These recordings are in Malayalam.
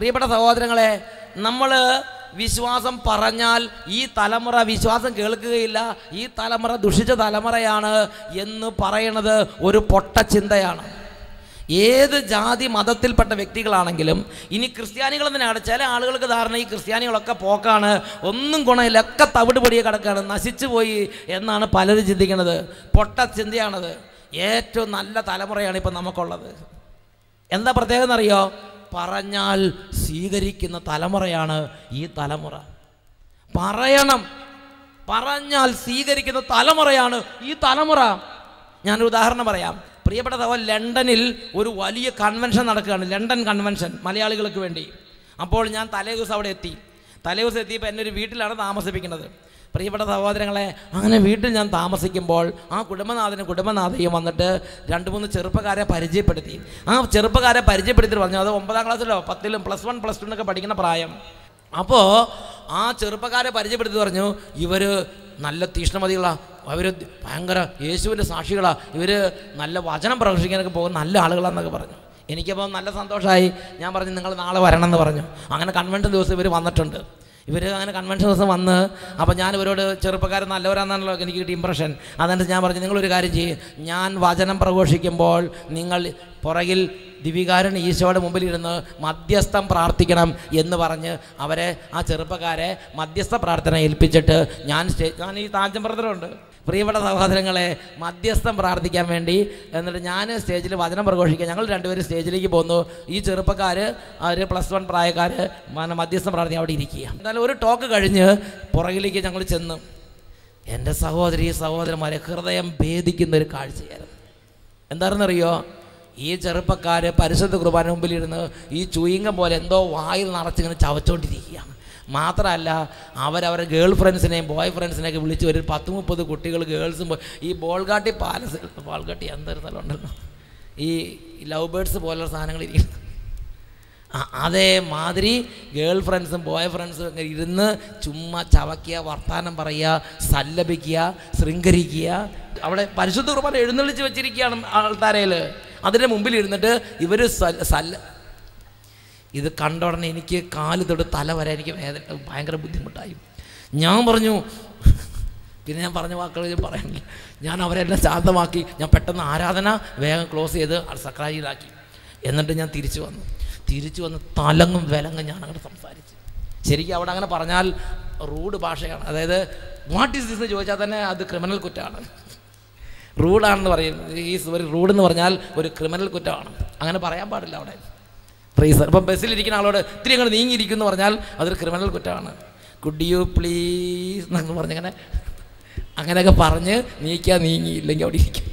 പ്രിയപ്പെട്ട സഹോദരങ്ങളെ നമ്മൾ വിശ്വാസം പറഞ്ഞാൽ ഈ തലമുറ വിശ്വാസം കേൾക്കുകയില്ല ഈ തലമുറ ദുഷിച്ച തലമുറയാണ് എന്ന് പറയണത് ഒരു പൊട്ട ചിന്തയാണ് ഏത് ജാതി മതത്തിൽപ്പെട്ട വ്യക്തികളാണെങ്കിലും ഇനി ക്രിസ്ത്യാനികൾ തന്നെയാണ് ചില ആളുകൾക്ക് ധാരണ ഈ ക്രിസ്ത്യാനികളൊക്കെ പോക്കാണ് ഒന്നും ഗുണമില്ല ഒക്കെ തവിട് പൊടിയെ കിടക്കാണ് നശിച്ചു പോയി എന്നാണ് പലരും ചിന്തിക്കുന്നത് പൊട്ട ചിന്തയാണത് ഏറ്റവും നല്ല തലമുറയാണ് ഇപ്പം നമുക്കുള്ളത് എന്താ പ്രത്യേകത എന്നറിയോ പറഞ്ഞാൽ സ്വീകരിക്കുന്ന തലമുറയാണ് ഈ തലമുറ പറയണം പറഞ്ഞാൽ സ്വീകരിക്കുന്ന തലമുറയാണ് ഈ തലമുറ ഞാനൊരു ഉദാഹരണം പറയാം പ്രിയപ്പെട്ട സഹോദരൻ ലണ്ടനിൽ ഒരു വലിയ കൺവെൻഷൻ നടക്കുകയാണ് ലണ്ടൻ കൺവെൻഷൻ മലയാളികൾക്ക് വേണ്ടി അപ്പോൾ ഞാൻ തലേ ദിവസം അവിടെ എത്തി തലേ ദിവസം എത്തിയപ്പോൾ എന്നെ ഒരു വീട്ടിലാണ് താമസിപ്പിക്കുന്നത് പ്രിയപ്പെട്ട സഹോദരങ്ങളെ അങ്ങനെ വീട്ടിൽ ഞാൻ താമസിക്കുമ്പോൾ ആ കുടുംബനാഥനും കുടുംബനാഥയും വന്നിട്ട് രണ്ട് മൂന്ന് ചെറുപ്പക്കാരെ പരിചയപ്പെടുത്തി ആ ചെറുപ്പക്കാരെ പരിചയപ്പെടുത്തിയിട്ട് പറഞ്ഞു അത് ഒമ്പതാം ക്ലാസ്സിലോ പത്തിലും പ്ലസ് വൺ പ്ലസ് ടു എന്നൊക്കെ പഠിക്കുന്ന പ്രായം അപ്പോൾ ആ ചെറുപ്പക്കാരെ പരിചയപ്പെടുത്തി പറഞ്ഞു ഇവർ നല്ല തീഷ്ണമതികളാണ് അവർ ഭയങ്കര യേശുവിൻ്റെ സാക്ഷികളാണ് ഇവർ നല്ല വചനം പ്രഘോഷിക്കാനൊക്കെ പോകുന്ന നല്ല ആളുകളാണെന്നൊക്കെ പറഞ്ഞു എനിക്കപ്പോൾ നല്ല സന്തോഷമായി ഞാൻ പറഞ്ഞു നിങ്ങൾ നാളെ വരണം എന്ന് പറഞ്ഞു അങ്ങനെ കൺവെൻഷൻ ദിവസം ഇവർ വന്നിട്ടുണ്ട് ഇവർ അങ്ങനെ കൺവെൻഷൻ ദിവസം വന്ന് അപ്പോൾ ഞാൻ ഇവരോട് ചെറുപ്പക്കാരൻ നല്ലവരാണെന്നാണല്ലോ എനിക്ക് കിട്ടിയ ഇമ്പ്രഷൻ അതനുസരിച്ച് ഞാൻ പറഞ്ഞു നിങ്ങളൊരു കാര്യം ചെയ്യും ഞാൻ വചനം പ്രഘോഷിക്കുമ്പോൾ നിങ്ങൾ പുറകിൽ ദിവികാരൻ ഈശോയുടെ മുമ്പിലിരുന്ന് മധ്യസ്ഥം പ്രാർത്ഥിക്കണം എന്ന് പറഞ്ഞ് അവരെ ആ ചെറുപ്പക്കാരെ മധ്യസ്ഥ പ്രാർത്ഥന ഏൽപ്പിച്ചിട്ട് ഞാൻ സ്റ്റേ ഞാൻ ഈ താജംപ്രദരുണ്ട് പ്രിയപ്പെട്ട സഹോദരങ്ങളെ മധ്യസ്ഥം പ്രാർത്ഥിക്കാൻ വേണ്ടി എന്നിട്ട് ഞാൻ സ്റ്റേജിൽ വചനം പ്രഘോഷിക്കാൻ ഞങ്ങൾ രണ്ടുപേരും സ്റ്റേജിലേക്ക് പോന്നു ഈ ചെറുപ്പക്കാർ അവർ പ്ലസ് വൺ പ്രായക്കാർ മധ്യസ്ഥം പ്രാർത്ഥിക്കാൻ അവിടെ ഇരിക്കുക എന്നാലും ഒരു ടോക്ക് കഴിഞ്ഞ് പുറകിലേക്ക് ഞങ്ങൾ ചെന്നു എൻ്റെ സഹോദരി സഹോദരന്മാരെ ഹൃദയം ഭേദിക്കുന്ന ഒരു കാഴ്ചയായിരുന്നു എന്താണെന്നറിയോ ഈ ചെറുപ്പക്കാർ പരിശുദ്ധ കുർബാന മുമ്പിലിരുന്ന് ഈ ചുയിങ്കം പോലെ എന്തോ വായിൽ നിറച്ചിങ്ങനെ ചവച്ചോണ്ടിരിക്കുകയാണ് മാത്രമല്ല അവരവരെ ഗേൾ ഫ്രണ്ട്സിനെയും ബോയ് ഫ്രണ്ട്സിനെയൊക്കെ വിളിച്ച് ഒരു പത്ത് മുപ്പത് കുട്ടികൾ ഗേൾസും പോയി ഈ ബോൾഗാട്ടി പാലസ് ബോൾഗാട്ടി എന്തൊരു സ്ഥലമുണ്ടല്ലോ ഈ ലവ് ബേർഡ്സ് പോലുള്ള സാധനങ്ങൾ ഇരിക്കുന്നു ആ, അതേമാതിരി ഗേൾ ഫ്രണ്ട്സും ബോയ് ഫ്രണ്ട്സും ഒക്കെ ഇരുന്ന് ചുമ്മാ ചവയ്ക്കുക വർത്തമാനം പറയുക സല്ലപിക്കുക ശൃംഗരിക്കുക അവിടെ പരിശുദ്ധ കുർബാന എഴുന്നള്ളിച്ച് വെച്ചിരിക്കുകയാണ് ആൾത്താരയിൽ അതിൻ്റെ മുമ്പിൽ ഇരുന്നിട്ട് ഇവർ സല്ല ഇത് കണ്ട ഉടനെ എനിക്ക് കാല് തൊട്ട് തല വരെ എനിക്ക് വേദന ഭയങ്കര ബുദ്ധിമുട്ടായി ഞാൻ പറഞ്ഞു പിന്നെ ഞാൻ പറഞ്ഞ വാക്കുകൾ ഞാൻ പറയുന്നില്ല ഞാൻ അവരെല്ലാം ശാന്തമാക്കി ഞാൻ പെട്ടെന്ന് ആരാധന വേഗം ക്ലോസ് ചെയ്ത് സക്രാജിയിലാക്കി എന്നിട്ട് ഞാൻ തിരിച്ചു വന്നു തിരിച്ചു വന്ന് തലങ്ങും വിലങ്ങും ഞാൻ അങ്ങോട്ട് സംസാരിച്ചു ശരിക്കും അവിടെ അങ്ങനെ പറഞ്ഞാൽ റൂഡ് ഭാഷയാണ് അതായത് വാട്ട് ഈസ് ദിസ് എന്ന് ചോദിച്ചാൽ തന്നെ അത് ക്രിമിനൽ കുറ്റമാണ് റൂഡാണെന്ന് പറയും ഈ ഒരു റൂഡ് എന്ന് പറഞ്ഞാൽ ഒരു ക്രിമിനൽ കുറ്റമാണ് അങ്ങനെ പറയാൻ പാടില്ല അവിടെ ഫ്രീസർ ഇപ്പം ബസ്സിലിരിക്കുന്ന ആളോട് ഇത്തിരി അങ്ങോട്ട് നീങ്ങിയിരിക്കും എന്ന് പറഞ്ഞാൽ അതൊരു ക്രിമിനൽ കുറ്റമാണ് കുഡ് യു പ്ലീസ് എന്നൊക്കെ പറഞ്ഞങ്ങനെ അങ്ങനെയൊക്കെ പറഞ്ഞ് നീക്കാൻ നീങ്ങിയില്ലെങ്കിൽ അവിടെ ഇരിക്കും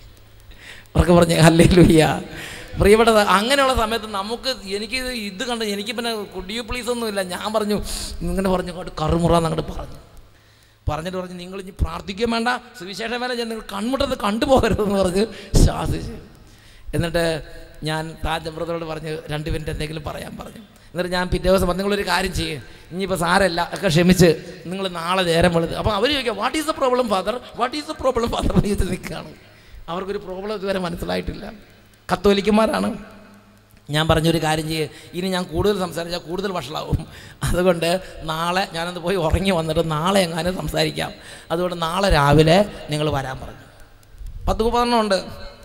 അവർക്ക് പറഞ്ഞ് അല്ലേ ലുയ്യ പ്രിയപ്പെട്ട അങ്ങനെയുള്ള സമയത്ത് നമുക്ക് എനിക്ക് ഇത് ഇത് കണ്ട് എനിക്ക് പിന്നെ കുഡ് യു പ്ലീസ് ഒന്നുമില്ല ഞാൻ പറഞ്ഞു ഇങ്ങനെ പറഞ്ഞു അങ്ങോട്ട് കറുമുറ എന്നങ്ങോട്ട് പറഞ്ഞു പറഞ്ഞിട്ട് പറഞ്ഞു നിങ്ങൾ ഇനി പ്രാർത്ഥിക്കുകയും വേണ്ട സുവിശേഷം വേല ഞാൻ നിങ്ങൾ കൺമുട്ടത്ത് കണ്ടുപോകരുതെന്ന് പറഞ്ഞ് ശാസിച്ചു എന്നിട്ട് ഞാൻ താജമ്പ്രതോട് പറഞ്ഞ് രണ്ട് മിനിറ്റ് എന്തെങ്കിലും പറയാൻ പറഞ്ഞു എന്നിട്ട് ഞാൻ പിറ്റേ ദിവസം പറഞ്ഞു നിങ്ങളൊരു കാര്യം ചെയ്യും ഇനിയിപ്പോൾ സാരല്ല ഒക്കെ ക്ഷമിച്ച് നിങ്ങൾ നാളെ നേരം വെളുത്ത് അപ്പോൾ അവർ ചോദിക്കുക what is the problem father what is the problem father എന്ന് ചോദിച്ച് നിൽക്കുകയാണ് അവർക്കൊരു പ്രോബ്ലം ഇതുവരെ മനസ്സിലായിട്ടില്ല കത്തോലിക്കന്മാരാണ് ഞാൻ പറഞ്ഞൊരു കാര്യം ചെയ്യ് ഇനി ഞാൻ കൂടുതൽ സംസാരിച്ചാൽ കൂടുതൽ വഷളാവും അതുകൊണ്ട് നാളെ ഞാനത് പോയി ഉറങ്ങി വന്നിട്ട് നാളെ എങ്ങാനും സംസാരിക്കാം അതുകൊണ്ട് നാളെ രാവിലെ നിങ്ങൾ വരാൻ പറഞ്ഞു പത്ത് മുപ്പതെണ്ണം ഉണ്ട്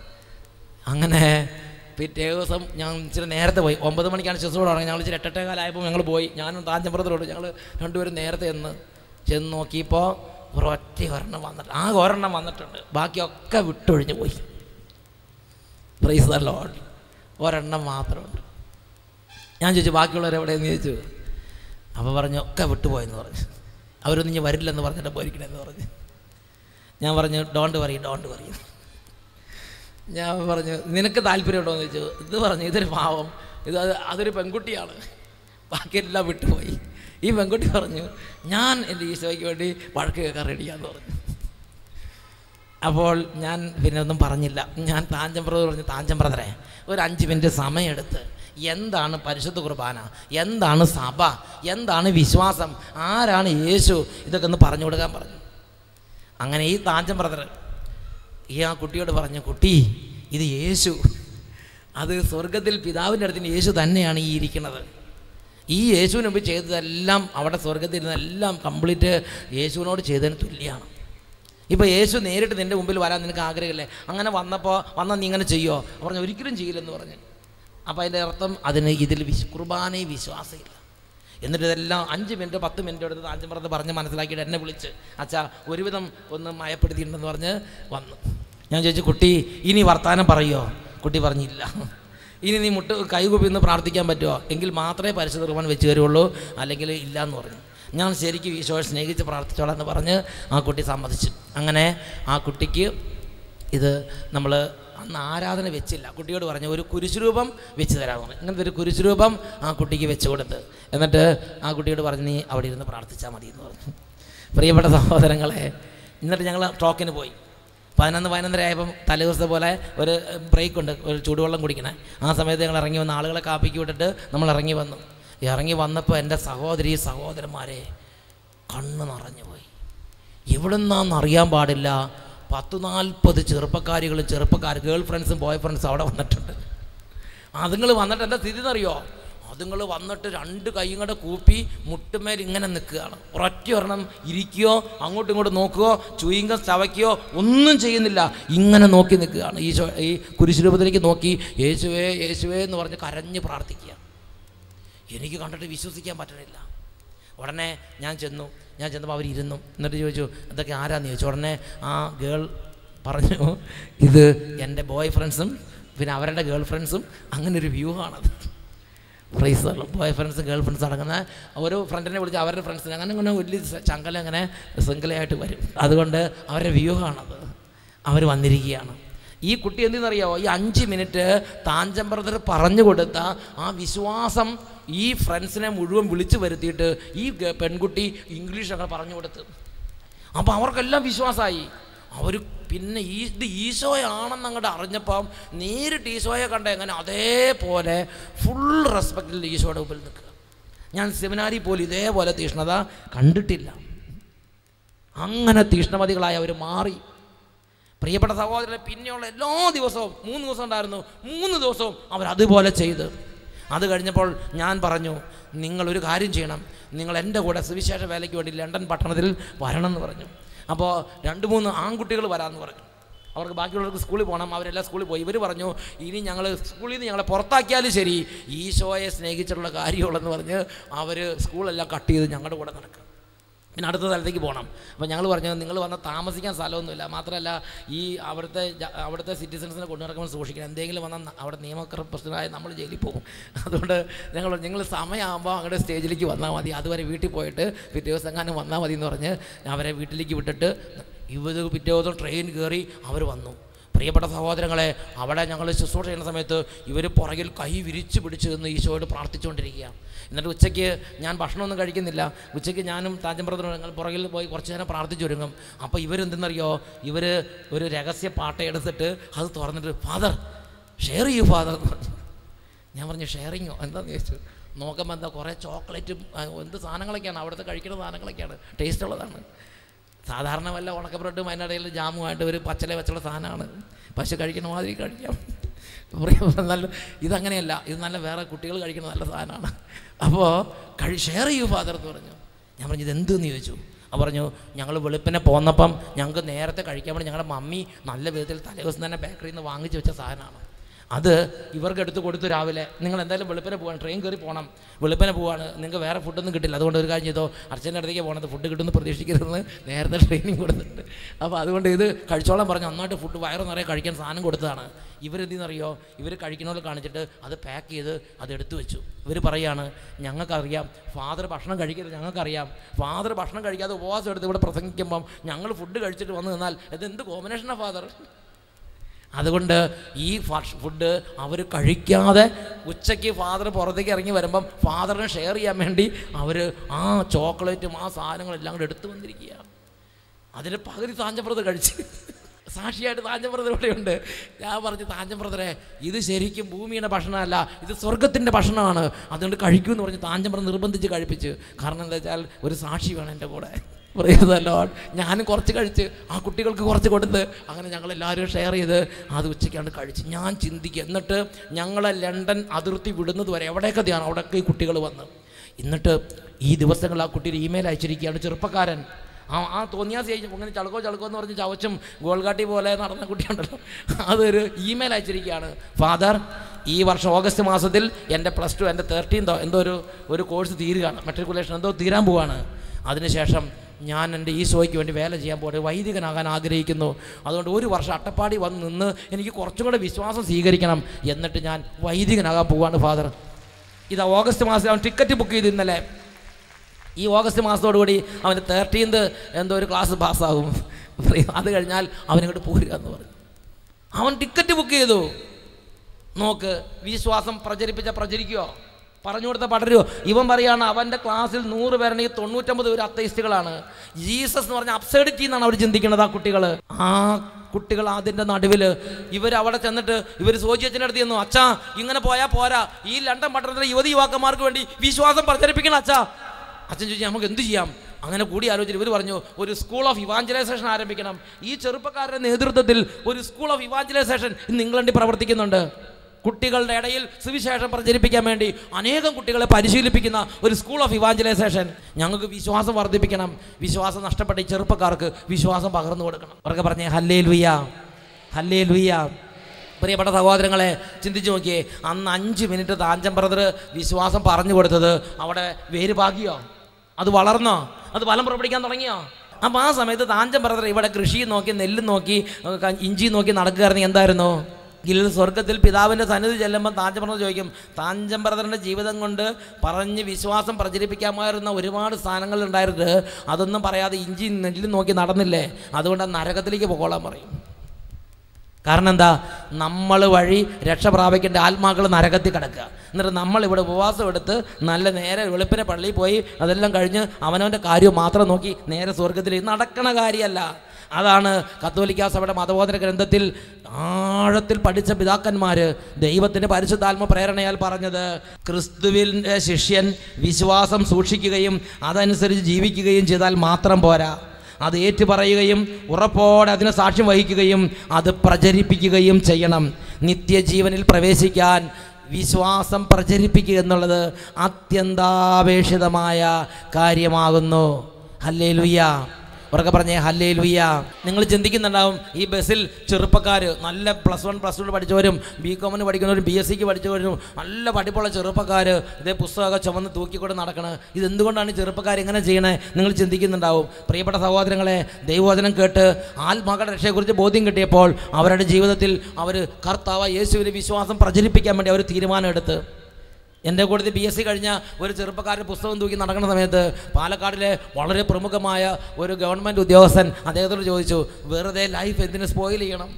അങ്ങനെ പിറ്റേ ദിവസം ഞാൻ ഇച്ചിരി നേരത്തെ പോയി ഒമ്പത് മണിക്കാണ് ശുശ്രൂഷ തുടങ്ങി ഞങ്ങൾ ഇച്ചിരി എട്ടെട്ടേ കാലമായപ്പോൾ ഞങ്ങൾ പോയി ഞാനും താഞ്ചമ്പ്രത്തിലോട്ട് ഞങ്ങൾ രണ്ടുപേരും നേരത്തെ ചെന്ന് ചെന്ന് നോക്കിയപ്പോൾ ഒരൊറ്റ ഒരെണ്ണം വന്നിട്ട് ആ ഒരെണ്ണം വന്നിട്ടുണ്ട് ബാക്കിയൊക്കെ വിട്ടൊഴിഞ്ഞ് പോയി പ്രൈസ് ദ ലോഡ് ഒരെണ്ണം മാത്രമുണ്ട് ഞാൻ ചോദിച്ചു ബാക്കിയുള്ളവർ എവിടെയെന്ന് ചോദിച്ചു അപ്പോൾ പറഞ്ഞു ഒക്കെ വിട്ടുപോയെന്ന് പറഞ്ഞു അവരൊന്നും ഇനി വരില്ലെന്ന് പറഞ്ഞിട്ട് പോയിരിക്കണമെന്ന് പറഞ്ഞു ഞാൻ പറഞ്ഞു ഡോണ്ട് വറി ഡോണ്ട് വറി ഞാൻ പറഞ്ഞു നിനക്ക് താല്പര്യമുണ്ടോ എന്ന് ചോദിച്ചു ഇത് പറഞ്ഞു ഇതൊരു പാവം ഇത് അത് അതൊരു പെൺകുട്ടിയാണ് ബാക്കിയെല്ലാം വിട്ടുപോയി ഈ പെൺകുട്ടി പറഞ്ഞു ഞാൻ എൻ്റെ ഈശോയ്ക്ക് വേണ്ടി വഴക്ക് കേൾക്കാൻ റെഡിയാന്ന് പറഞ്ഞു അപ്പോൾ ഞാൻ പിന്നെ ഒന്നും പറഞ്ഞില്ല ഞാൻ താഞ്ചം ബ്രദർ പറഞ്ഞു താഞ്ചം ബ്രദറെ ഒരു അഞ്ച് മിനിറ്റ് സമയമെടുത്ത് എന്താണ് പരിശുദ്ധ കുർബാന എന്താണ് സഭ എന്താണ് വിശ്വാസം ആരാണ് യേശു ഇതൊക്കെ ഒന്ന് പറഞ്ഞു കൊടുക്കാൻ പറഞ്ഞു അങ്ങനെ ഈ താഞ്ചം ബ്രദർ ഈ ആ കുട്ടിയോട് പറഞ്ഞു കുട്ടി ഇത് യേശു അത് സ്വർഗത്തിൽ പിതാവിൻ്റെ അടുത്തിന് യേശു തന്നെയാണ് ഈ ഇരിക്കുന്നത് ഈ യേശുവിന് മുമ്പ് ചെയ്തതെല്ലാം അവിടെ സ്വർഗത്തിരുന്നെല്ലാം കംപ്ലീറ്റ് യേശുവിനോട് ചെയ്തതിന് തുല്യമാണ് ഇപ്പോൾ യേശു നേരിട്ട് നിൻ്റെ മുമ്പിൽ വരാൻ നിനക്ക് ആഗ്രഹമില്ലേ അങ്ങനെ വന്നപ്പോൾ വന്നാൽ നീ ഇങ്ങനെ ചെയ്യുമോ പറഞ്ഞു ഒരിക്കലും ചെയ്യില്ലെന്ന് പറഞ്ഞു അപ്പോൾ അതിൻ്റെ അർത്ഥം അതിന് ഇതിൽ വിശ് കുർബാനയിൽ വിശ്വാസമില്ല എന്നിട്ട് ഇതെല്ലാം അഞ്ച് മിനിറ്റ് പത്ത് മിനിറ്റ് എടുത്ത് താഞ്ചമ്പുറത്ത് പറഞ്ഞ് മനസ്സിലാക്കിയിട്ട് എന്നെ വിളിച്ച് അച്ഛാ ഒരുവിധം ഒന്ന് മയപ്പെടുത്തിയിട്ടുണ്ടെന്ന് പറഞ്ഞ് വന്നു ഞാൻ ചോദിച്ചു കുട്ടി ഇനി വർത്താനം പറയുമോ കുട്ടി പറഞ്ഞില്ല ഇനി നീ മുട്ട് കൈകൂപ്പി ഒന്ന് പ്രാർത്ഥിക്കാൻ പറ്റുമോ എങ്കിൽ മാത്രമേ പരിശുദ്ധ കുർബാന വെച്ച് തരുള്ളൂ അല്ലെങ്കിൽ ഇല്ല എന്ന് പറഞ്ഞു ഞാൻ ശരിക്കും ഈശോയെ സ്നേഹിച്ച് പ്രാർത്ഥിച്ചോളാം എന്ന് പറഞ്ഞ് ആ കുട്ടി സമ്മതിച്ചു അങ്ങനെ ആ കുട്ടിക്ക് ഇത് നമ്മൾ അന്ന് ആരാധന വെച്ചില്ല കുട്ടിയോട് പറഞ്ഞു ഒരു കുരിശുരൂപം വെച്ച് തരാമെന്ന് പറഞ്ഞു ഇങ്ങനത്തെ ഒരു കുരിശുരൂപം ആ കുട്ടിക്ക് വെച്ച് കൊടുത്ത് എന്നിട്ട് ആ കുട്ടിയോട് പറഞ്ഞു നീ അവിടെ ഇരുന്ന് പ്രാർത്ഥിച്ചാൽ മതി എന്ന് പറഞ്ഞു പ്രിയപ്പെട്ട സഹോദരങ്ങളെ എന്നിട്ട് ഞങ്ങൾ ടോക്കിന് പോയി പതിനൊന്ന് പതിനൊന്നര ആയപ്പം തലേദിവസത്തെ പോലെ ഒരു ബ്രേക്ക് ഉണ്ട് ഒരു ചൂടുവെള്ളം കുടിക്കണേ ആ സമയത്ത് ഞങ്ങൾ ഇറങ്ങി വന്ന് ആളുകളെ കാപ്പിക്ക് വിട്ടിട്ട് നമ്മൾ ഇറങ്ങി വന്നു ഇറങ്ങി വന്നപ്പോൾ എൻ്റെ സഹോദരി സഹോദരന്മാരെ കണ്ണ് നിറഞ്ഞു പോയി എവിടുന്നാന്ന് അറിയാൻ പാടില്ല പത്ത് നാൽപ്പത് ചെറുപ്പക്കാരികളും ചെറുപ്പക്കാർ ഗേൾ ഫ്രണ്ട്സും ബോയ് ഫ്രണ്ട്സും അവിടെ വന്നിട്ടുണ്ട് അതുങ്ങൾ വന്നിട്ട് എന്താ സ്ഥിതി എന്നറിയോ അതുങ്ങൾ വന്നിട്ട് രണ്ട് കൈയും കൂടെ കൂപ്പി മുട്ടുമേൽ ഇങ്ങനെ നിൽക്കുകയാണ് ഒരൊറ്റ ഒരെണ്ണം ഇരിക്കുകയോ അങ്ങോട്ടും ഇങ്ങോട്ടും നോക്കുകയോ ചുയിങ്കം ചവയ്ക്കുകയോ ഒന്നും ചെയ്യുന്നില്ല ഇങ്ങനെ നോക്കി നിൽക്കുകയാണ് ഈശോ ഈ കുരിശുരൂപത്തിലേക്ക് നോക്കി യേശുവേ യേശുവേ എന്ന് പറഞ്ഞ് കരഞ്ഞ് പ്രാർത്ഥിക്കുക എനിക്ക് കണ്ടിട്ട് വിശ്വസിക്കാൻ പറ്റണില്ല ഉടനെ ഞാൻ ചെന്നു ഞാൻ ചെന്നപ്പോൾ അവരിരുന്നു എന്നിട്ട് ചോദിച്ചു ഇതൊക്കെ ആരാന്ന് ചോദിച്ചു ഉടനെ ആ ഗേൾ പറഞ്ഞു ഇത് എൻ്റെ ബോയ് ഫ്രണ്ട്സും പിന്നെ അവരുടെ ഗേൾ ഫ്രണ്ട്സും അങ്ങനെ ഒരു വ്യൂഹാണത് പ്രൈസ് ബോയ് ഫ്രണ്ട്സും ഗേൾ ഫ്രണ്ട്സും അടങ്ങുന്ന ഓരോ ഫ്രണ്ടിനെ വിളിച്ച് അവരുടെ ഫ്രണ്ട്സിനെ അങ്ങനെ അങ്ങനെ വലിയ ചങ്കല അങ്ങനെ ശൃംഖലയായിട്ട് വരും അതുകൊണ്ട് അവരുടെ വ്യൂഹാണത് അവർ വന്നിരിക്കുകയാണ് ഈ കുട്ടി എന്തെന്നറിയാമോ ഈ അഞ്ച് മിനിറ്റ് താഞ്ചം ബ്രദർ പറഞ്ഞു കൊടുത്ത ആ വിശ്വാസം ഈ ഫ്രണ്ട്സിനെ മുഴുവൻ വിളിച്ചു വരുത്തിയിട്ട് ഈ ഗ- പെൺകുട്ടി ഇംഗ്ലീഷ് അങ്ങനെ പറഞ്ഞു കൊടുത്ത് അപ്പോൾ അവർക്കെല്ലാം വിശ്വാസമായി അവർ പിന്നെ ഈ ഇത് ഈശോയാണെന്ന് അങ്ങോട്ട് അറിഞ്ഞപ്പം നേരിട്ട് ഈശോയെ കണ്ട എങ്ങനെ അതേപോലെ ഫുൾ റെസ്പെക്റ്റിൽ ഈശോയുടെ മുമ്പിൽ നിൽക്കുക ഞാൻ സെമിനാരി പോലും ഇതേപോലെ തീഷ്ണത കണ്ടിട്ടില്ല അങ്ങനെ തീഷ്ണമതികളായി അവർ മാറി പ്രിയപ്പെട്ട സഹോദരനെ പിന്നെയുള്ള എല്ലാ ദിവസവും മൂന്ന് ദിവസം ഉണ്ടായിരുന്നു മൂന്ന് ദിവസവും അവർ അതുപോലെ ചെയ്ത് അത് കഴിഞ്ഞപ്പോൾ ഞാൻ പറഞ്ഞു നിങ്ങളൊരു കാര്യം ചെയ്യണം നിങ്ങൾ എൻ്റെ കൂടെ സുവിശേഷ വേലയ്ക്ക് വേണ്ടി ലണ്ടൻ പട്ടണത്തിൽ വരണം എന്ന് പറഞ്ഞു അപ്പോൾ രണ്ട് മൂന്ന് ആൺകുട്ടികൾ വരാമെന്ന് പറഞ്ഞു അവർക്ക് ബാക്കിയുള്ളവർക്ക് സ്കൂളിൽ പോകണം അവരെല്ലാം സ്കൂളിൽ പോയി ഇവർ പറഞ്ഞു ഇനി ഞങ്ങൾ സ്കൂളിൽ നിന്ന് ഞങ്ങളെ പുറത്താക്കിയാലും ശരി ഈശോയെ സ്നേഹിച്ചിട്ടുള്ള കാര്യമുള്ളെന്ന് പറഞ്ഞ് അവർ സ്കൂളെല്ലാം കട്ട് ചെയ്ത് ഞങ്ങളുടെ കൂടെ നടക്കും പിന്നെ അടുത്ത സ്ഥലത്തേക്ക് പോകണം അപ്പോൾ ഞങ്ങൾ പറഞ്ഞു നിങ്ങൾ വന്ന് താമസിക്കാൻ സ്ഥലമൊന്നുമില്ല മാത്രമല്ല ഈ അവിടുത്തെ ജ- അവിടുത്തെ സിറ്റിസൺസിനെ കൊണ്ടു നടക്കുമ്പോൾ സൂക്ഷിക്കണം എന്തെങ്കിലും വന്നാൽ ന- അവിടെ നിയമക്ര പ്രശ്നമായ നമ്മൾ ജയിലിൽ പോകും അതുകൊണ്ട് ഞങ്ങൾ നിങ്ങൾ സമയമാകുമ്പോൾ അങ്ങോട്ട് സ്റ്റേജിലേക്ക് വന്നാൽ മതി അതുവരെ വീട്ടിൽ പോയിട്ട് പിറ്റേ ദിവസം എങ്ങാനും വന്നാൽ മതി എന്ന് പറഞ്ഞ് അവരെ വീട്ടിലേക്ക് വിട്ടിട്ട് ഇവർ പിറ്റേ ദിവസം ട്രെയിൻ കയറി അവർ വന്നു പ്രിയപ്പെട്ട സഹോദരങ്ങളെ അവിടെ ഞങ്ങൾ ശുശ്രൂഷ ചെയ്യുന്ന സമയത്ത് ഇവർ പുറകിൽ കൈ വിരിച്ച് പിടിച്ച് നിന്ന് ഈശോയോട് പ്രാർത്ഥിച്ചുകൊണ്ടിരിക്കുക എന്നിട്ട് ഉച്ചയ്ക്ക് ഞാൻ ഭക്ഷണമൊന്നും കഴിക്കുന്നില്ല ഉച്ചയ്ക്ക് ഞാനും താജംബ്രദറും ഞങ്ങൾ പുറകിൽ പോയി കുറച്ച് നേരം പ്രാർത്ഥിച്ചൊരുങ്ങും അപ്പോൾ ഇവരെന്തെന്നറിയോ ഇവർ ഒരു രഹസ്യ പാട്ട എടുത്തിട്ട് അത് തുറന്നിട്ട് ഫാദർ ഷെയർ ചെയ്യൂ ഫാദർ എന്ന് പറഞ്ഞു ഞാൻ പറഞ്ഞു ഷെയറിങ്ങോ എന്താണെന്ന് ചോദിച്ചു നോക്കുമ്പോൾ എന്താ കുറേ ചോക്ലേറ്റും ആ, എന്ത് സാധനങ്ങളൊക്കെയാണ് അവിടുത്തെ കഴിക്കുന്ന സാധനങ്ങളൊക്കെയാണ് ടേസ്റ്റ് ഉള്ളതാണ് സാധാരണ വല്ല ഉണക്ക ബ്രെഡും അതിനിടയിൽ ജാമുമായിട്ട് ഒരു പച്ചല വെച്ചുള്ള സാധനമാണ് പശു കഴിക്കുന്ന മാതിരി കഴിക്കാം പറയുമ്പോൾ നല്ല ഇതങ്ങനെയല്ല ഇത് നല്ല വേറെ കുട്ടികൾ കഴിക്കുന്ന നല്ല സാധനമാണ് അപ്പോൾ കഴി ഷെയർ ചെയ്യൂ ഫാദർ എന്ന് പറഞ്ഞു ഞാൻ പറഞ്ഞു ഇത് എന്തെന്ന് ചോദിച്ചു അപ്പോൾ പറഞ്ഞു ഞങ്ങൾ വെളുപ്പിനെ പോന്നപ്പം ഞങ്ങൾക്ക് നേരത്തെ കഴിക്കാൻ വേണ്ടി ഞങ്ങളുടെ മമ്മി നല്ല വിധത്തിൽ തലേദിവസം തന്നെ ബേക്കറിയിൽ നിന്ന് വാങ്ങിച്ച് വെച്ച സാധനമാണ് അത് ഇവർക്ക് എടുത്ത് കൊടുത്തു രാവിലെ നിങ്ങൾ എന്തായാലും വെളുപ്പിനെ പോകണം ട്രെയിൻ കയറി പോകണം വെളുപ്പിനെ പോവാണ് നിങ്ങൾക്ക് വേറെ ഫുഡൊന്നും കിട്ടില്ല അതുകൊണ്ട് ഒരു കാര്യം ചെയ്തോ അച്ഛൻ്റെ അടുത്തേക്ക് പോകണത് ഫുഡ് കിട്ടുമെന്ന് പ്രതീക്ഷിക്കരുതെന്ന് നേരത്തെ ട്രെയിനിങ് കൊടുത്തിട്ടുണ്ട് അപ്പോൾ അതുകൊണ്ട് ഇത് കഴിച്ചോളാൻ പറഞ്ഞ് നന്നായിട്ട് ഫുഡ് വയറ് നിറയെ കഴിക്കാൻ സാധനം കൊടുത്തതാണ് ഇവരെന്തെന്നറിയോ ഇവർ കഴിക്കണമല്ലോ കാണിച്ചിട്ട് അത് പാക്ക് ചെയ്ത് അത് എടുത്തു വെച്ചു ഇവർ പറയാണ് ഞങ്ങൾക്കറിയാം ഫാദർ ഭക്ഷണം കഴിക്കരുത് ഞങ്ങൾക്കറിയാം ഫാദർ ഭക്ഷണം കഴിക്കാതെ ഉപവാസം എടുത്ത് ഇവിടെ പ്രസംഗിക്കുമ്പം ഞങ്ങൾ ഫുഡ് കഴിച്ചിട്ട് വന്നു നിന്നാൽ ഇത് എന്ത് കോമ്പിനേഷനാണ് ഫാദർ അതുകൊണ്ട് ഈ ഫ- ഫുഡ് അവർ കഴിക്കാതെ ഉച്ചയ്ക്ക് ഫാദർ പുറത്തേക്ക് ഇറങ്ങി വരുമ്പം ഫാദറിനെ ഷെയർ ചെയ്യാൻ വേണ്ടി അവർ ആ ചോക്ലേറ്റും ആ സാധനങ്ങളെല്ലാം കൂടെ എടുത്തു വന്നിരിക്കുക അതിൻ്റെ പകുതി താഞ്ചപ്രത് കഴിച്ച് സാക്ഷിയായിട്ട് താഞ്ചപ്രത് ഇവിടെയുണ്ട് ഞാൻ പറഞ്ഞു താഞ്ചപ്രതരെ ഇത് ശരിക്കും ഭൂമിയുടെ ഭക്ഷണമല്ല ഇത് സ്വർഗത്തിൻ്റെ ഭക്ഷണമാണ് അതുകൊണ്ട് കഴിക്കൂ എന്ന് പറഞ്ഞ് താഞ്ചപ്രത് നിർബന്ധിച്ച് കഴിപ്പിച്ച് കാരണം എന്താ വെച്ചാൽ ഒരു സാക്ഷി വേണം എൻ്റെ കൂടെ പറയുന്നല്ലോ ഞാനും കുറച്ച് കഴിച്ച് ആ കുട്ടികൾക്ക് കുറച്ച് കൊടുത്ത് അങ്ങനെ ഞങ്ങളെല്ലാവരും ഷെയർ ചെയ്ത് അത് ഉച്ചയ്ക്കാണ്ട് കഴിച്ച് ഞാൻ ചിന്തിക്കുക എന്നിട്ട് ഞങ്ങളെ ലണ്ടൻ അതിർത്തി വിടുന്നത് വരെ എവിടെയൊക്കെ ധ്യാനം അവിടെയൊക്കെ ഈ കുട്ടികൾ വന്ന് എന്നിട്ട് ഈ ദിവസങ്ങളിൽ ആ കുട്ടി ഒരു ഇമെയിൽ അയച്ചിരിക്കുകയാണ് ചെറുപ്പക്കാരൻ ആ ആ തോന്നിയാസി അയച്ചു അങ്ങനെ ചളുക്കോ ചളുക്കോ എന്ന് പറഞ്ഞ് ചവച്ചും ഗോൾഗാട്ടി പോലെ നടന്ന കുട്ടിയുണ്ടല്ലോ അതൊരു ഇമെയിൽ അയച്ചിരിക്കുകയാണ് ഫാദർ ഈ വർഷം ഓഗസ്റ്റ് മാസത്തിൽ എൻ്റെ പ്ലസ് ടു എൻ്റെ തേർട്ടീൻതോ എന്തോ ഒരു ഒരു കോഴ്സ് തീരുകയാണ് മെട്രിക്കുലേഷൻ എന്തോ തീരാൻ പോവാണ് അതിനുശേഷം ഞാൻ എൻ്റെ ഈ ഷോയ്ക്ക് വേണ്ടി വേല ചെയ്യാൻ പോകട്ടെ വൈദികനാകാൻ ആഗ്രഹിക്കുന്നു അതുകൊണ്ട് ഒരു വർഷം അട്ടപ്പാടി വന്ന് നിന്ന് എനിക്ക് കുറച്ചും കൂടെ വിശ്വാസം സ്വീകരിക്കണം എന്നിട്ട് ഞാൻ വൈദികനാകാൻ പോവാണ് ഫാദർ ഇതാ ഓഗസ്റ്റ് മാസം അവൻ ടിക്കറ്റ് ബുക്ക് ചെയ്ത് ഇന്നലെ ഈ ഓഗസ്റ്റ് മാസത്തോടുകൂടി അവന് തേർട്ടീൻത് എന്തോ ഒരു ക്ലാസ് പാസ്സാകും അത് കഴിഞ്ഞാൽ അവനിങ്ങോട്ട് പോരുക എന്ന് പറഞ്ഞു അവൻ ടിക്കറ്റ് ബുക്ക് ചെയ്തു നോക്ക് വിശ്വാസം പ്രചരിപ്പിച്ച പ്രചരിക്കുമോ പറഞ്ഞു കൊടുത്ത പടരുമോ ഇവൻ പറയാണ് അവൻ്റെ ക്ലാസ്സിൽ നൂറ് പേരുണ്ടെങ്കിൽ തൊണ്ണൂറ്റമ്പത് പേര് അത്തൈസ്റ്റുകളാണ് ജീസസ് എന്ന് പറഞ്ഞ അബ്സൈഡിറ്റി എന്നാണ് അവർ ചിന്തിക്കുന്നത് ആ കുട്ടികൾ ആ കുട്ടികൾ അതിൻ്റെ നടുവിൽ ഇവർ അവിടെ ചെന്നിട്ട് ഇവർ സോജിയച്ചൻ്റെ അടുത്ത് ചെന്നു അച്ഛാ ഇങ്ങനെ പോയാൽ പോരാ ഈ ലണ്ടൻ പട്ടണത്തിലെ യുവതി യുവാക്കന്മാർക്ക് വേണ്ടി വിശ്വാസം പ്രചരിപ്പിക്കണം അച്ഛാ അച്ഛൻ ചോദിച്ചു നമുക്ക് എന്ത് ചെയ്യാം അങ്ങനെ കൂടി ആലോചിച്ചിട്ട് ഇവർ പറഞ്ഞു ഒരു സ്കൂൾ ഓഫ് ഇവാഞ്ചലൈസേഷൻ ആരംഭിക്കണം ഈ ചെറുപ്പക്കാരുടെ നേതൃത്വത്തിൽ ഒരു സ്കൂൾ ഓഫ് ഇവാഞ്ചലൈസേഷൻ ഇന്ന് ഇംഗ്ലണ്ടിൽ പ്രവർത്തിക്കുന്നുണ്ട് കുട്ടികളുടെ ഇടയിൽ സുവിശേഷം പ്രചരിപ്പിക്കാൻ വേണ്ടി അനേകം കുട്ടികളെ പരിശീലിപ്പിക്കുന്ന ഒരു സ്കൂൾ ഓഫ് ഇവാഞ്ചലൈസേഷൻ ഞങ്ങൾക്ക് വിശ്വാസം വർദ്ധിപ്പിക്കണം വിശ്വാസം നഷ്ടപ്പെട്ട ഈ ചെറുപ്പക്കാർക്ക് വിശ്വാസം പകർന്നു കൊടുക്കണം അവർക്ക് പറഞ്ഞേ ഹല്ലേ ലുയ്യ ഹല്ലേ ലുയ്യ പ്രിയപ്പെട്ട സഹോദരങ്ങളെ ചിന്തിച്ചു നോക്കിയേ അന്ന് അഞ്ച് മിനിറ്റ് താഞ്ചം ബ്രദർ വിശ്വാസം പറഞ്ഞു കൊടുത്തത് അവിടെ വേര് പാകിയോ അത് വളർന്നോ അത് ഫലം പുറപ്പെടുവിക്കാൻ തുടങ്ങിയോ അപ്പോൾ ആ സമയത്ത് താഞ്ചം ബ്രദർ ഇവിടെ കൃഷി നോക്കി നെല്ല് നോക്കി ഏർ, ക- ഇഞ്ചി നോക്കി നടക്കുകയായിരുന്നു എന്തായിരുന്നു ഇതിൽ സ്വർഗത്തിൽ പിതാവിൻ്റെ സന്നിധി ചെല്ലുമ്പോൾ താഞ്ചം ബ്രദർ ചോദിക്കും താഞ്ചം ബ്രദറിൻ്റെ ജീവിതം കൊണ്ട് പറഞ്ഞ് വിശ്വാസം പ്രചരിപ്പിക്കാമായിരുന്ന ഒരുപാട് സ്ഥാനങ്ങൾ ഉണ്ടായിട്ട് അതൊന്നും പറയാതെ ഇഞ്ചി നെല്ല് നോക്കി നടന്നില്ലേ അതുകൊണ്ട് ആ നരകത്തിലേക്ക് പോകോളാൻ പറയും കാരണം എന്താ നമ്മൾ വഴി രക്ഷ പ്രാപിക്കേണ്ട ആത്മാക്കൾ നരകത്തിൽ കിടക്കുക എന്നിട്ട് നമ്മളിവിടെ ഉപവാസം എടുത്ത് നല്ല നേരെ വെളുപ്പിനെ പള്ളിയിൽ പോയി അതെല്ലാം കഴിഞ്ഞ് അവനവൻ്റെ കാര്യം മാത്രം നോക്കി നേരെ സ്വർഗത്തിൽ നടക്കണ കാര്യമല്ല അതാണ് കത്തോലിക്ക സഭയുടെ മതബോധന ഗ്രന്ഥത്തിൽ ആഴത്തിൽ പഠിച്ച പിതാക്കന്മാർ ദൈവത്തിൻ്റെ പരിശുദ്ധാത്മ പ്രേരണയാൽ പറഞ്ഞത് ക്രിസ്തുവിൻ്റെ ശിഷ്യൻ വിശ്വാസം സൂക്ഷിക്കുകയും അതനുസരിച്ച് ജീവിക്കുകയും ചെയ്താൽ മാത്രം പോരാ അത് ഏറ്റുപറയുകയും ഉറപ്പോടെ അതിന് സാക്ഷ്യം വഹിക്കുകയും അത് പ്രചരിപ്പിക്കുകയും ചെയ്യണം നിത്യജീവനിൽ പ്രവേശിക്കാൻ വിശ്വാസം പ്രചരിപ്പിക്കുക എന്നുള്ളത് അത്യന്താപേക്ഷിതമായ കാര്യമാകുന്നു ഹല്ലേ ലുയ്യ ഉറക്കെ പറഞ്ഞേ ഹല്ലേ ലുയ്യ നിങ്ങൾ ചിന്തിക്കുന്നുണ്ടാവും ഈ ബസ്സിൽ ചെറുപ്പക്കാർ നല്ല പ്ലസ് വൺ പ്ലസ് ടു പഠിച്ചവരും ബി കോമിന് പഠിക്കുന്നവരും ബി എസ് സിക്ക് പഠിച്ചവരും നല്ല പഠിപ്പുള്ള ചെറുപ്പക്കാർ ഇതേ പുസ്തകമൊക്കെ ചുമന്ന് തൂക്കിക്കൊണ്ട് നടക്കണത് ഇതെന്തുകൊണ്ടാണ് ഈ ചെറുപ്പക്കാർ ഇങ്ങനെ ചെയ്യണേ നിങ്ങൾ ചിന്തിക്കുന്നുണ്ടാവും പ്രിയപ്പെട്ട സഹോദരങ്ങളെ ദൈവവചനം കേട്ട് ആത്മാക്കളുടെ രക്ഷയെക്കുറിച്ച് ബോധ്യം കിട്ടിയപ്പോൾ അവരുടെ ജീവിതത്തിൽ അവർ കർത്താവ് യേശുവിൻ്റെ വിശ്വാസം പ്രചരിപ്പിക്കാൻ വേണ്ടി അവർ തീരുമാനമെടുത്ത് എൻ്റെ കൂട്ടത്തിൽ ബി എസ് സി കഴിഞ്ഞ ഒരു ചെറുപ്പക്കാരൻ പുസ്തകം തൂക്കി നടക്കുന്ന സമയത്ത് പാലക്കാടിലെ വളരെ പ്രമുഖമായ ഒരു ഗവൺമെൻറ് ഉദ്യോഗസ്ഥൻ അദ്ദേഹത്തോട് ചോദിച്ചു വെറുതെ ലൈഫ് എന്തിനു സ്പോയിൽ ചെയ്യണം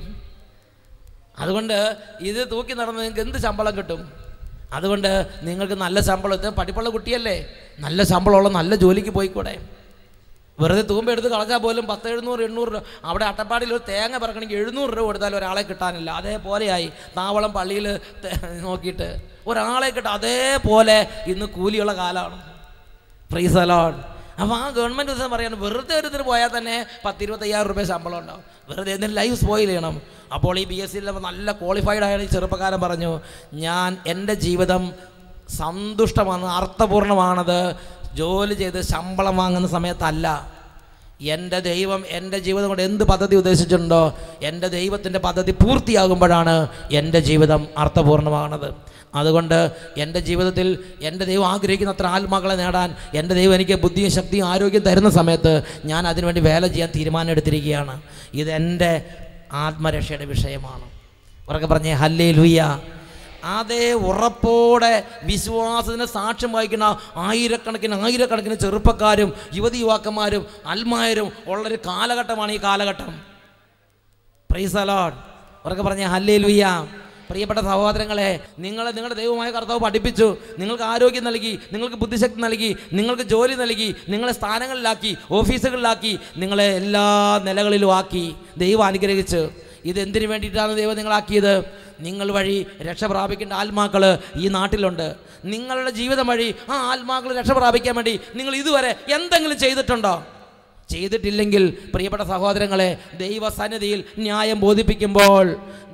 അതുകൊണ്ട് ഇത് തൂക്കി നടന്ന് നിങ്ങൾക്ക് എന്ത് ശമ്പളം കിട്ടും അതുകൊണ്ട് നിങ്ങൾക്ക് നല്ല ശമ്പളം ഇത് പഠിപ്പുള്ള കുട്ടിയല്ലേ നല്ല ശമ്പളമുള്ള നല്ല ജോലിക്ക് പോയിക്കൂടെ വെറുതെ തൂമ്പ എടുത്ത് കളഞ്ഞാൽ പോലും പത്ത് എഴുന്നൂറ് എണ്ണൂറ് രൂപ അവിടെ അട്ടപ്പാടിയിൽ ഒരു തേങ്ങ പിറക്കണമെങ്കിൽ എഴുന്നൂറ് രൂപ കൊടുത്താൽ ഒരാളെ കിട്ടാനില്ല അതേപോലെയായി താവളം പള്ളിയിൽ നോക്കിയിട്ട് ഒരാളെ കിട്ടാം അതേപോലെ ഇന്ന് കൂലിയുള്ള കാലമാണ് ഫ്രീസ് അലോൺ അപ്പോൾ ആ ഗവൺമെൻറ് ദിവസം പറയാണ് വെറുതെ ഒരു ഇതിന് പോയാൽ തന്നെ പത്ത് ഇരുപത്തയ്യായിരം രൂപ ശമ്പളം ഉണ്ടാവും വെറുതെ എന്തെങ്കിലും ലൈഫ് സ്പോയിൽ ചെയ്യണം അപ്പോൾ ഈ ബി എസ് സിയിൽ നല്ല ക്വാളിഫൈഡ് ആയ ഈ ചെറുപ്പക്കാരൻ പറഞ്ഞു ഞാൻ എൻ്റെ ജീവിതം സന്തുഷ്ടമാണ് അർത്ഥപൂർണമാണത് ജോലി ചെയ്ത് ശമ്പളം വാങ്ങുന്ന സമയത്തല്ല എൻ്റെ ദൈവം എൻ്റെ ജീവിതം കൊണ്ട് എന്ത് പദ്ധതി ഉദ്ദേശിച്ചിട്ടുണ്ടോ എൻ്റെ ദൈവത്തിൻ്റെ പദ്ധതി പൂർത്തിയാകുമ്പോഴാണ് എൻ്റെ ജീവിതം അർത്ഥപൂർണ്ണമാകുന്നത് അതുകൊണ്ട് എൻ്റെ ജീവിതത്തിൽ എൻ്റെ ദൈവം ആഗ്രഹിക്കുന്ന അത്ര ആത്മാക്കളെ നേടാൻ എൻ്റെ ദൈവം എനിക്ക് ബുദ്ധിയും ശക്തിയും ആരോഗ്യം തരുന്ന സമയത്ത് ഞാൻ അതിനുവേണ്ടി വേല ചെയ്യാൻ തീരുമാനം എടുത്തിരിക്കുകയാണ് ഇതെൻ്റെ ആത്മരക്ഷയുടെ വിഷയമാണ് ഉറക്കെ പറഞ്ഞേ ഹല്ലേ ലുയ്യ അതേ ഉറപ്പോടെ വിശ്വാസത്തിന് സാക്ഷ്യം വഹിക്കുന്ന ആയിരക്കണക്കിന് ആയിരക്കണക്കിന് ചെറുപ്പക്കാരും യുവതി യുവാക്കന്മാരും അൽമാരും ഉള്ളൊരു കാലഘട്ടമാണ് ഈ കാലഘട്ടം പ്രൈസ് അലോഡ് ഉറക്കെ പറഞ്ഞ ഹല്ലേ ലുയ്യ പ്രിയപ്പെട്ട സഹോദരങ്ങളെ നിങ്ങളെ നിങ്ങളുടെ ദൈവമായ കർത്താവ് പഠിപ്പിച്ചു നിങ്ങൾക്ക് ആരോഗ്യം നൽകി നിങ്ങൾക്ക് ബുദ്ധിശക്തി നൽകി നിങ്ങൾക്ക് ജോലി നൽകി നിങ്ങളെ സ്ഥാനങ്ങളിലാക്കി ഓഫീസുകളിലാക്കി നിങ്ങളെ എല്ലാ നിലകളിലും ആക്കി ദൈവം അനുഗ്രഹിച്ച് ഇതെന്തിനു വേണ്ടിയിട്ടാണ് ദൈവം നിങ്ങളാക്കിയത് നിങ്ങൾ വഴി രക്ഷ പ്രാപിക്കേണ്ട ആത്മാക്കൾ ഈ നാട്ടിലുണ്ട് നിങ്ങളുടെ ജീവിതം വഴി ആ ആത്മാക്കൾ രക്ഷ പ്രാപിക്കാൻ വേണ്ടി നിങ്ങൾ ഇതുവരെ എന്തെങ്കിലും ചെയ്തിട്ടുണ്ടോ ചെയ്തിട്ടില്ലെങ്കിൽ പ്രിയപ്പെട്ട സഹോദരങ്ങളെ ദൈവസന്നിധിയിൽ ന്യായം ബോധിപ്പിക്കുമ്പോൾ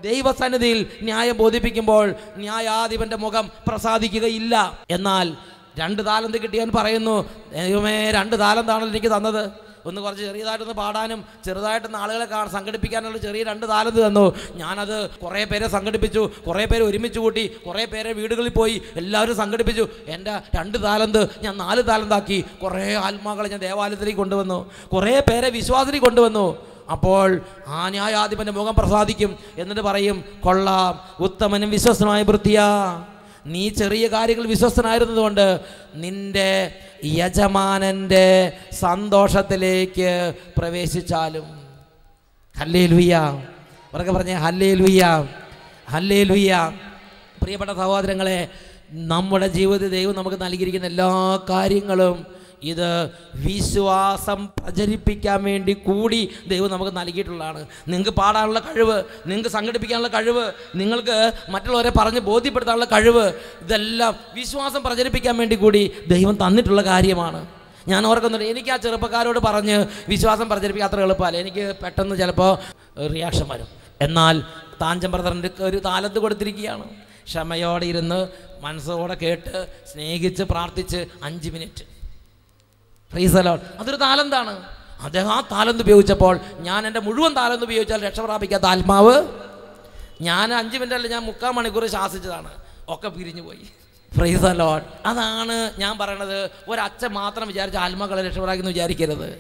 ദൈവസന്നിധിയിൽ ന്യായം ബോധിപ്പിക്കുമ്പോൾ ന്യായാധിപന്റെ മുഖം പ്രസാദിക്കുകയില്ല എന്നാൽ രണ്ട് താലന്ത് കിട്ടിയവൻ പറയുന്നു ദൈവമേ രണ്ട് താലന്താണല്ലോ എനിക്ക് തന്നത് ഒന്ന് കുറച്ച് ചെറിയതായിട്ടൊന്ന് പാടാനും ചെറുതായിട്ടൊന്ന് ആളുകളെ കാ സംഘടിപ്പിക്കാനുള്ള ചെറിയ രണ്ട് താലന്ത് തന്നു ഞാനത് കുറേ പേരെ സംഘടിപ്പിച്ചു കുറേ പേരെ ഒരുമിച്ച് കൂട്ടി കുറേ പേരെ വീടുകളിൽ പോയി എല്ലാവരും സംഘടിപ്പിച്ചു എൻ്റെ രണ്ട് താലന്ത് ഞാൻ നാല് താലന്താക്കി കുറേ ആത്മാക്കളെ ഞാൻ ദേവാലയത്തിലേക്ക് കൊണ്ടുവന്നു കുറേ പേരെ വിശ്വാസത്തിൽ കൊണ്ടുവന്നു അപ്പോൾ ആ ന്യായാധിപൻ്റെ മുഖം പ്രസാദിക്കും എന്നിട്ട് പറയും കൊള്ളാം ഉത്തമനും വിശ്വസ്തനായ വൃത്തിയാ നീ ചെറിയ കാര്യങ്ങൾ വിശ്വസ്തനായിരുന്നതുകൊണ്ട് നിന്റെ യജമാനൻ്റെ സന്തോഷത്തിലേക്ക് പ്രവേശിച്ചാലും ഹല്ലേ ലുയ്യ ഉറക്കെ പറഞ്ഞേ ഹല്ലേ ലുയ്യ ഹല്ലേ ലുയ്യ പ്രിയപ്പെട്ട സഹോദരങ്ങളെ നമ്മുടെ ജീവിതത്തിൽ ദൈവം നമുക്ക് നൽകിയിരിക്കുന്ന എല്ലാ കാര്യങ്ങളും ഇത് വിശ്വാസം പ്രചരിപ്പിക്കാൻ വേണ്ടി കൂടി ദൈവം നമുക്ക് നൽകിയിട്ടുള്ളതാണ് നിങ്ങൾക്ക് പാടാനുള്ള കഴിവ് നിങ്ങൾക്ക് സംഘടിപ്പിക്കാനുള്ള കഴിവ് നിങ്ങൾക്ക് മറ്റുള്ളവരെ പറഞ്ഞ് ബോധ്യപ്പെടുത്താനുള്ള കഴിവ് ഇതെല്ലാം വിശ്വാസം പ്രചരിപ്പിക്കാൻ വേണ്ടി കൂടി ദൈവം തന്നിട്ടുള്ള കാര്യമാണ് ഞാൻ ഓർക്കുന്നുണ്ട് എനിക്ക് ആ ചെറുപ്പക്കാരോട് പറഞ്ഞ് വിശ്വാസം പ്രചരിപ്പിക്കാൻ അത്ര എളുപ്പമല്ല എനിക്ക് പെട്ടെന്ന് ചിലപ്പോൾ റിയാക്ഷൻ വരും എന്നാൽ താഞ്ചം ബ്രദറിൻ്റെ ഒരു താലത്ത് കൊടുത്തിരിക്കുകയാണ് ക്ഷമയോടെ ഇരുന്ന് മനസ്സോടെ കേട്ട് സ്നേഹിച്ച് പ്രാർത്ഥിച്ച് അഞ്ച് മിനിറ്റ് ഫ്രീസലോൺ അതൊരു താലന്താണ് അദ്ദേഹം ആ താലന്ത് ഉപയോഗിച്ചപ്പോൾ ഞാൻ എൻ്റെ മുഴുവൻ താലന്ത് ഉപയോഗിച്ചാൽ രക്ഷ പ്രാപിക്കാത്ത ആത്മാവ് ഞാൻ അഞ്ച് മിനിറ്റ് അല്ല ഞാൻ മുക്കാൽ മണിക്കൂർ ശാസിച്ചതാണ് ഒക്കെ പിരിഞ്ഞു പോയി ഫ്രീസ് ലോഡ് അതാണ് ഞാൻ പറയണത് ഒരച്ഛൻ മാത്രം വിചാരിച്ച ആത്മാക്കളെ രക്ഷപ്പെടാമെന്ന് വിചാരിക്കരുത്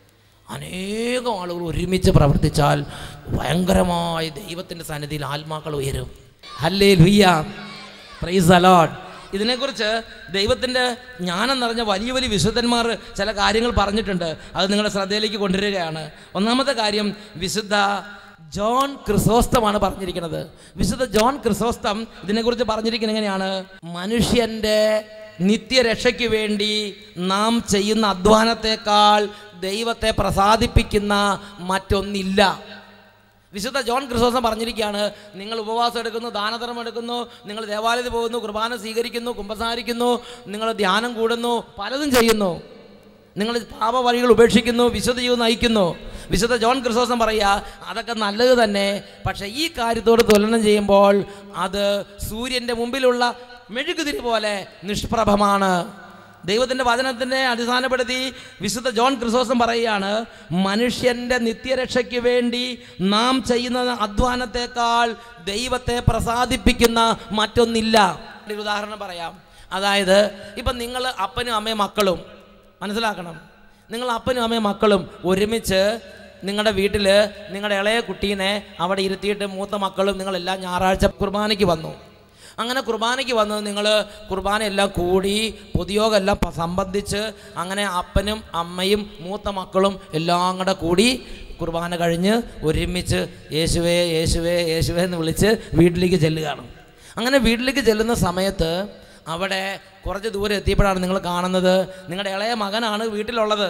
അനേകം ആളുകൾ ഒരുമിച്ച് പ്രവർത്തിച്ചാൽ ഭയങ്കരമായ ദൈവത്തിൻ്റെ സന്നിധിയിൽ ആത്മാക്കൾ ഉയരും ഹല്ലേ ലുയ്യ പ്രൈസ് അലോഡ് ഇതിനെക്കുറിച്ച് ദൈവത്തിൻ്റെ ജ്ഞാനം നിറഞ്ഞ വലിയ വലിയ വിശുദ്ധന്മാർ ചില കാര്യങ്ങൾ പറഞ്ഞിട്ടുണ്ട് അത് നിങ്ങളുടെ ശ്രദ്ധയിലേക്ക് കൊണ്ടുവരികയാണ് ഒന്നാമത്തെ കാര്യം വിശുദ്ധ ജോൺ ക്രിസോസ്തമാണ് പറഞ്ഞിരിക്കുന്നത് വിശുദ്ധ ജോൺ ക്രിസോസ്തം ഇതിനെക്കുറിച്ച് പറഞ്ഞിരിക്കുന്നത് എങ്ങനെയാണ് മനുഷ്യൻ്റെ നിത്യരക്ഷയ്ക്ക് വേണ്ടി നാം ചെയ്യുന്ന അധ്വാനത്തെക്കാൾ ദൈവത്തെ പ്രസാദിപ്പിക്കുന്ന മറ്റൊന്നില്ല വിശുദ്ധ ജോൺ ക്രിസോസം പറഞ്ഞിരിക്കുകയാണ് നിങ്ങൾ ഉപവാസം എടുക്കുന്നു ദാനധർമ്മം എടുക്കുന്നു നിങ്ങൾ ദേവാലയത്തിൽ പോകുന്നു കുർബാന സ്വീകരിക്കുന്നു കുമ്പസാരിക്കുന്നു നിങ്ങൾ ധ്യാനം കൂടുന്നു പലതും ചെയ്യുന്നു നിങ്ങൾ പാപ വഴികൾ ഉപേക്ഷിക്കുന്നു വിശുദ്ധ ജീവിതം നയിക്കുന്നു വിശുദ്ധ ജോൺ ക്രിസോസം പറയുക അതൊക്കെ നല്ലത് തന്നെ പക്ഷേ ഈ കാര്യത്തോട് തുലനം ചെയ്യുമ്പോൾ അത് സൂര്യൻ്റെ മുമ്പിലുള്ള മെഴുകുതിരി പോലെ നിഷ്പ്രഭമാണ് ദൈവത്തിൻ്റെ വചനത്തിനെ അടിസ്ഥാനപ്പെടുത്തി വിശുദ്ധ ജോൺ ക്രിസോസം പറയുകയാണ് മനുഷ്യൻ്റെ നിത്യരക്ഷയ്ക്ക് വേണ്ടി നാം ചെയ്യുന്ന അധ്വാനത്തെക്കാൾ ദൈവത്തെ പ്രസാദിപ്പിക്കുന്ന മറ്റൊന്നില്ല ഒരു ഉദാഹരണം പറയാം അതായത് ഇപ്പം നിങ്ങൾ അപ്പനും അമ്മയും മക്കളും മനസ്സിലാക്കണം നിങ്ങൾ അപ്പനും അമ്മയും മക്കളും ഒരുമിച്ച് നിങ്ങളുടെ വീട്ടിൽ നിങ്ങളുടെ ഇളയ കുട്ടീനെ അവിടെ ഇരുത്തിയിട്ട് മൂത്ത മക്കളും നിങ്ങളെല്ലാം ഞായറാഴ്ച കുർബാനയ്ക്ക് വന്നു അങ്ങനെ കുർബാനയ്ക്ക് വന്ന് നിങ്ങൾ കുർബാന എല്ലാം കൂടി പൊതുയോഗം എല്ലാം പ- സംബന്ധിച്ച് അങ്ങനെ അപ്പനും അമ്മയും മൂത്ത മക്കളും എല്ലാം കൂടെ കൂടി കുർബാന കഴിഞ്ഞ് ഒരുമിച്ച് യേശുവേ യേശുവേ യേശുവേ എന്ന് വിളിച്ച് വീട്ടിലേക്ക് ചെല്ലുകയാണ് അങ്ങനെ വീട്ടിലേക്ക് ചെല്ലുന്ന സമയത്ത് അവിടെ കുറച്ച് ദൂരം എത്തിയപ്പോഴാണ് നിങ്ങൾ കാണുന്നത് നിങ്ങളുടെ ഇളയ മകനാണ് വീട്ടിലുള്ളത്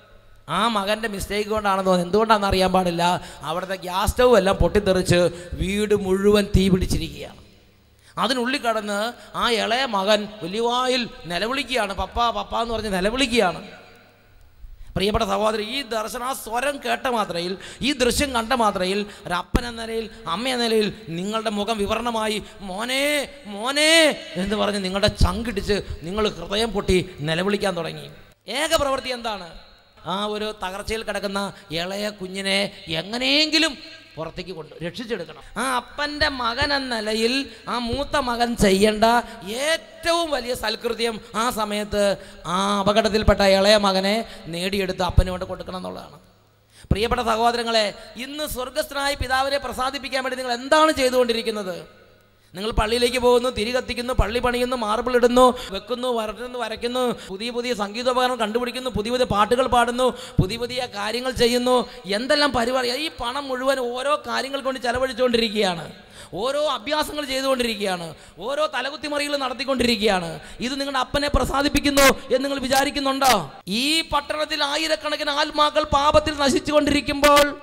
ആ മകൻ്റെ മിസ്റ്റേക്ക് കൊണ്ടാണെന്ന് തോന്നുന്നത് എന്തുകൊണ്ടാണെന്ന് അറിയാൻ പാടില്ല അവിടുത്തെ ഗ്യാസ് സ്റ്റൗ എല്ലാം പൊട്ടിത്തെറിച്ച് വീട് മുഴുവൻ തീ പിടിച്ചിരിക്കുകയാണ് അതിനുള്ളിൽ കടന്ന് ആ ഇളയ മകൻ വലിയവായിൽ നിലവിളിക്കുകയാണ് പപ്പ പപ്പ എന്ന് പറഞ്ഞ് നിലവിളിക്കുകയാണ് പ്രിയപ്പെട്ട സഹോദരി ഈ ദർശനം ആ സ്വരം കേട്ട മാത്രയിൽ ഈ ദൃശ്യം കണ്ട മാത്രയിൽ ഒരു അപ്പൻ എന്ന നിലയിൽ അമ്മ എന്ന നിലയിൽ നിങ്ങളുടെ മുഖം വിവരണമായി മോനെ മോനെ എന്ന് പറഞ്ഞ് നിങ്ങളുടെ ചങ്കിടിച്ച് നിങ്ങൾ ഹൃദയം പൊട്ടി നിലവിളിക്കാൻ തുടങ്ങി ഏക പ്രവൃത്തി എന്താണ് ആ ഒരു തകർച്ചയിൽ കിടക്കുന്ന ഇളയ കുഞ്ഞിനെ എങ്ങനെയെങ്കിലും പുറത്തേക്ക് കൊണ്ട് രക്ഷിച്ചെടുക്കണം ആ അപ്പൻ്റെ മകൻ എന്ന നിലയിൽ ആ മൂത്ത മകൻ ചെയ്യേണ്ട ഏറ്റവും വലിയ സൽകൃത്യം ആ സമയത്ത് ആ അപകടത്തിൽപ്പെട്ട ഇളയ മകനെ നേടിയെടുത്ത് അപ്പന് കൊണ്ട് കൊടുക്കണം എന്നുള്ളതാണ് പ്രിയപ്പെട്ട സഹോദരങ്ങളെ ഇന്ന് സ്വർഗസ്ഥനായ പിതാവിനെ പ്രസാദിപ്പിക്കാൻ വേണ്ടി നിങ്ങൾ എന്താണ് ചെയ്തുകൊണ്ടിരിക്കുന്നത് നിങ്ങൾ പള്ളിയിലേക്ക് പോകുന്നു തിരി കത്തിക്കുന്നു പള്ളി പണിയുന്നു മാർബിൾ ഇടുന്നു വെക്കുന്നു വരട്ടുന്നു വരയ്ക്കുന്നു പുതിയ പുതിയ സംഗീതോപകരണം കണ്ടുപിടിക്കുന്നു പുതിയ പുതിയ പാട്ടുകൾ പാടുന്നു പുതിയ പുതിയ കാര്യങ്ങൾ ചെയ്യുന്നു എന്തെല്ലാം പരിപാടി ഈ പണം മുഴുവൻ ഓരോ കാര്യങ്ങൾ കൊണ്ട് ചെലവഴിച്ചുകൊണ്ടിരിക്കുകയാണ് ഓരോ അഭ്യാസങ്ങൾ ചെയ്തുകൊണ്ടിരിക്കുകയാണ് ഓരോ തലകുത്തിമറികൾ നടത്തിക്കൊണ്ടിരിക്കുകയാണ് ഇത് നിങ്ങളുടെ അപ്പനെ പ്രസാദിപ്പിക്കുന്നു എന്ന് നിങ്ങൾ വിചാരിക്കുന്നുണ്ടോ ഈ പട്ടണത്തിൽ ആയിരക്കണക്കിന് ആത്മാക്കൾ പാപത്തിൽ നശിച്ചുകൊണ്ടിരിക്കുമ്പോൾ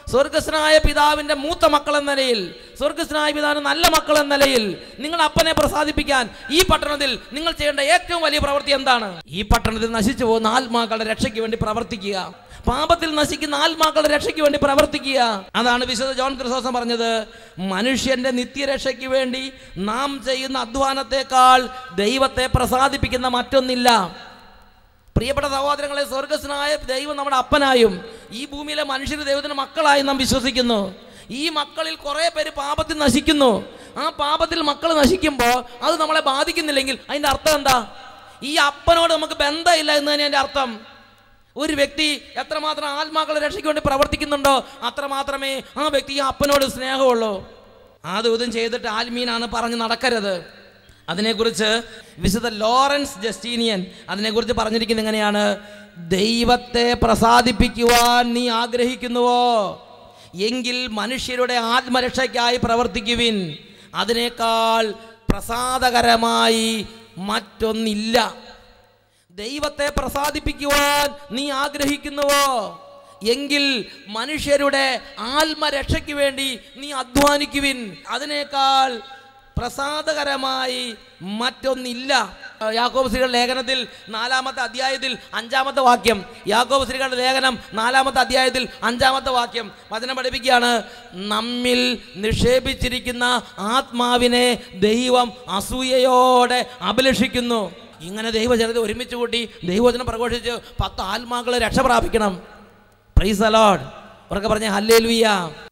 സ്വർഗസ്നായ പിതാവിൻ്റെ മൂത്ത മക്കൾ എന്ന നിലയിൽ സ്വർഗസ്നായ പിതാവിന് നല്ല മക്കൾ എന്ന നിലയിൽ നിങ്ങൾ അപ്പനെ പ്രസാദിപ്പിക്കാൻ ഈ പട്ടണത്തിൽ നിങ്ങൾ ചെയ്യേണ്ട ഏറ്റവും വലിയ പ്രവൃത്തി എന്താണ് ഈ പട്ടണത്തിൽ നശിച്ചു പോകുന്ന ആത്മാക്കളുടെ രക്ഷയ്ക്ക് വേണ്ടി പ്രവർത്തിക്കുക പാപത്തിൽ നശിക്കുന്ന ആത്മാക്കളുടെ രക്ഷയ്ക്ക് വേണ്ടി പ്രവർത്തിക്കുക അതാണ് വിശുദ്ധ ജോൺ ക്രിസോസം പറഞ്ഞത് മനുഷ്യന്റെ നിത്യരക്ഷയ്ക്ക് വേണ്ടി നാം ചെയ്യുന്ന അധ്വാനത്തെക്കാൾ ദൈവത്തെ പ്രസാദിപ്പിക്കുന്ന മറ്റൊന്നില്ല പ്രിയപ്പെട്ട സഹോദരങ്ങളെ സ്വർഗസ്നായ ദൈവം നമ്മുടെ അപ്പനായും ഈ ഭൂമിയിലെ മനുഷ്യർ ദൈവത്തിന് മക്കളായും നാം വിശ്വസിക്കുന്നു ഈ മക്കളിൽ കുറേ പേര് പാപത്തിൽ നശിക്കുന്നു ആ പാപത്തിൽ മക്കൾ നശിക്കുമ്പോൾ അത് നമ്മളെ ബാധിക്കുന്നില്ലെങ്കിൽ അതിൻ്റെ അർത്ഥം എന്താ ഈ അപ്പനോട് നമുക്ക് ബന്ധമില്ല എന്ന് തന്നെ എൻ്റെ അർത്ഥം ഒരു വ്യക്തി എത്രമാത്രം ആത്മാക്കളെ രക്ഷയ്ക്ക് വേണ്ടി പ്രവർത്തിക്കുന്നുണ്ടോ അത്രമാത്രമേ ആ വ്യക്തി ഈ അപ്പനോട് സ്നേഹമുള്ളൂ അതും ഇതും ചെയ്തിട്ട് ആൽമീനാണ് പറഞ്ഞ് നടക്കരുത് അതിനെക്കുറിച്ച് വിശുദ്ധ ലോറൻസ് ജസ്റ്റീനിയൻ അതിനെക്കുറിച്ച് പറഞ്ഞിരിക്കുന്നത് എങ്ങനെയാണ് ദൈവത്തെ പ്രസാദിപ്പിക്കുവാൻ നീ ആഗ്രഹിക്കുന്നുവോ എങ്കിൽ മനുഷ്യരുടെ ആത്മരക്ഷയ്ക്കായി പ്രവർത്തിക്കുവിൻ അതിനേക്കാൾ പ്രസാദകരമായി മറ്റൊന്നില്ല ദൈവത്തെ പ്രസാദിപ്പിക്കുവാൻ നീ ആഗ്രഹിക്കുന്നുവോ എങ്കിൽ മനുഷ്യരുടെ ആത്മരക്ഷയ്ക്ക് വേണ്ടി നീ അധ്വാനിക്കുവിൻ അതിനേക്കാൾ പ്രസാദകരമായി മറ്റൊന്നില്ല യാക്കോബ് ശ്രീകളുടെ ലേഖനത്തിൽ നാലാമത്തെ അധ്യായത്തിൽ അഞ്ചാമത്തെ വാക്യം യാക്കോബ് ശ്രീകളുടെ ലേഖനം നാലാമത്തെ അധ്യായത്തിൽ അഞ്ചാമത്തെ വാക്യം വചനം പഠിപ്പിക്കുകയാണ് നമ്മിൽ നിക്ഷേപിച്ചിരിക്കുന്ന ആത്മാവിനെ ദൈവം അസൂയയോടെ അഭിലഷിക്കുന്നു ഇങ്ങനെ ദൈവജനത ഒരുമിച്ച് കൂട്ടി ദൈവവചനം പ്രഘോഷിച്ച് പത്ത് ആത്മാക്കളെ രക്ഷ പ്രാപിക്കണം പ്രൈസ് അലോഡ് ഉറക്കെ പറഞ്ഞ ഹല്ലേ